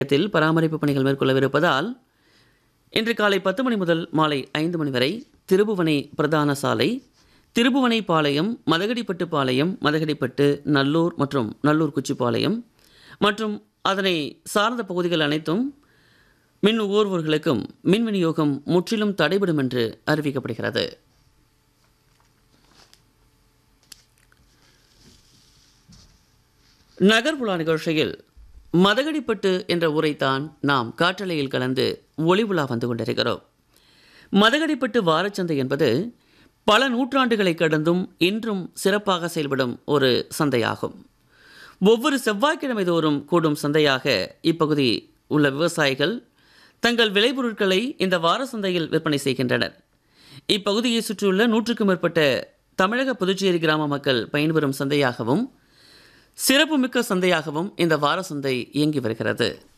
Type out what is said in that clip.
த்தில் பராமரிப்பு பணிகள் மேற்கொள்ளவிருப்பதால் இன்று காலை பத்து மணி முதல் மாலை ஐந்து மணி வரை திருபுவனை பிரதான சாலை திருபுவனை பாளையம் மதகடிப்பட்டு பாளையம் மதகடிப்பட்டு நல்லூர் மற்றும் நல்லூர் குச்சிப்பாளையம் மற்றும் அதனை சார்ந்த பகுதிகள் அனைத்தும் மின் நுகர்வோர்களுக்கும் மின் விநியோகம் முற்றிலும் தடைபடும் என்று அறிவிக்கப்படுகிறது நகர்புலா நிகழ்ச்சியில் மதகடிப்பட்டு என்ற ஊரைத்தான் நாம் காற்றலையில் கலந்து ஒளி உலா வந்து கொண்டிருக்கிறோம் மதகடிப்பட்டு வாரச்சந்தை என்பது பல நூற்றாண்டுகளை கடந்தும் இன்றும் சிறப்பாக செயல்படும் ஒரு சந்தையாகும் ஒவ்வொரு செவ்வாய்க்கிழமை தோறும் கூடும் சந்தையாக இப்பகுதி உள்ள விவசாயிகள் தங்கள் விளைபொருட்களை இந்த வார சந்தையில் விற்பனை செய்கின்றனர் இப்பகுதியை சுற்றியுள்ள நூற்றுக்கும் மேற்பட்ட தமிழக புதுச்சேரி கிராம மக்கள் பயன்பெறும் சந்தையாகவும் சிறப்புமிக்க சந்தையாகவும் இந்த வார சந்தை இயங்கி வருகிறது